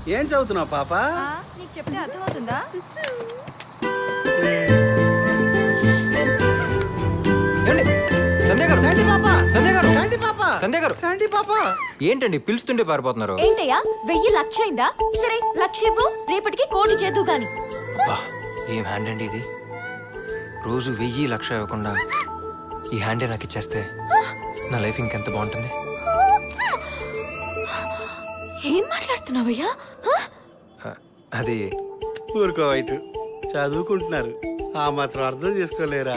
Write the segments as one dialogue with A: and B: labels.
A: ఏం చదువుతున్నావు పాప
B: ఆ, నీకు చెప్తే అర్థమవుతుందా
C: ఏమండి? సంధ్య గారు
A: శాంతి పాప
C: సంధ్య గారు
A: శాంతి పాప
C: సంధ్య గారు
A: శాంతి పాప
C: ఏంటండి పిలుస్తుంటే పారిపోతున్నారు
D: ఏంటయ్యా వెయ్యి లక్ష అయిందా సరే లక్ష ఇవ్వు రేపటికి కోటి చేద్దు గాని
C: అబ్బా, ఏం హ్యాండ్ అండి ఇది రోజు వెయ్యి లక్ష ఇవ్వకుండా ఈ హ్యాండే నాకు ఇచ్చేస్తే నా లైఫ్ ఇంకెంత బాగుంటుంది
D: ఏం మాట్లాడుతున్నావయ్యా హ?
C: ఆ, అది
A: ఊరుకో వైట్ చదువుకుంటున్నారు ఆ మాత్రం అర్థం చేసుకోలేరా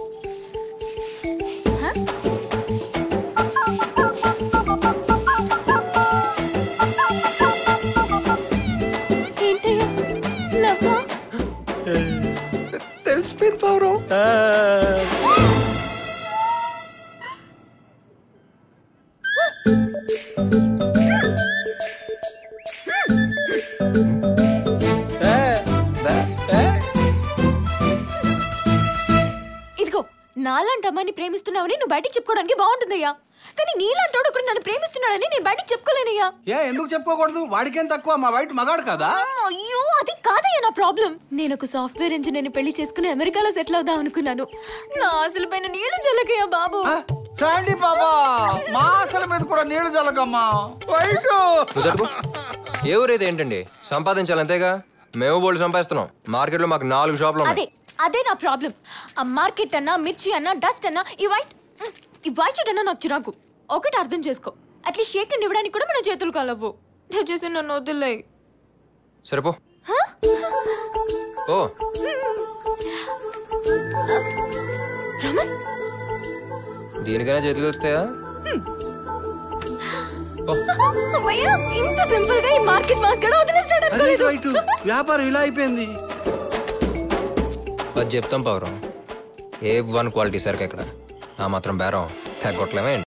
D: ఏంటయ్యా లవ్వా?
C: తెలిసిపోయింది పౌరం
A: ఆ, ఏ, ఏ,
D: ఇదిగో నాలాంటి అమ్మాయిని ప్రేమిస్తున్నావని నువ్వు బయటికి చెప్పుకోవడానికి బాగుంటుందయ్యా కానీ నీలాంటోడు ఒకడు నన్ను ప్రేమిస్తున్నాడని నేను బయటికి చెప్పుకోలేనయ్యా
A: ఏ ఎందుకు చెప్పుకోకూడదు వాడికేం తక్కువ మా వైట్ మగాడు కదా
D: అయ్యో అది కాదయ్యా నా ప్రాబ్లం నేను ఒక సాఫ్ట్వేర్ ఇంజనీర్ పెళ్లి చేసుకుని అమెరికాలో సెటిల్ అవుదాం అనుకున్నాను నా ఆశల పైన నీళ్లు జల్లకయ్యా బాబు
A: ఆ, శాంతి పాప మా అసలు మీద కూడా నీళ్లు చల్లకమ్మా వైట్
C: నువ్వు తట్టుకో. ఏ ఊరేది ఏంటండి సంపాదించాలి అంతేగా మేము బోల్డ్ సంపాదిస్తున్నాం మార్కెట్లో మాకు నాలుగు షాపులు
D: అదే
C: ఉన్నాయి
D: అదే నా ప్రాబ్లం ఆ మార్కెట్ అన్నా మిర్చి అన్నా డస్ట్ అన్నా ఈ వైట్ మ్, ఈ వైట్ షర్ట్ అన్నా నాకు చిరాకు ఒకటి అర్థం చేసుకో అట్లీస్ట్ షేక్ అండ్ ఇవ్వడానికి కూడా మన చేతులు కలవు దయచేసి నన్ను వదిలే
C: సరిపో ఓ
D: రమస్
C: దీనికైనా చేతులు వస్తాయా ఓ,
D: అమ్మయ్యా ఇంత సింపుల్ గా ఈ మార్కెట్ మాస్ కూడా వదిలేస్తాడు
A: అదే
D: అనుకోలేదు
A: వైట్ వ్యాపారం ఇలా అయిపోయింది
C: అది చెప్తాం పౌరం ఏ వన్ క్వాలిటీ సరికి ఎక్కడ ఆ మాత్రం బేరం తగ్గొట్లేమే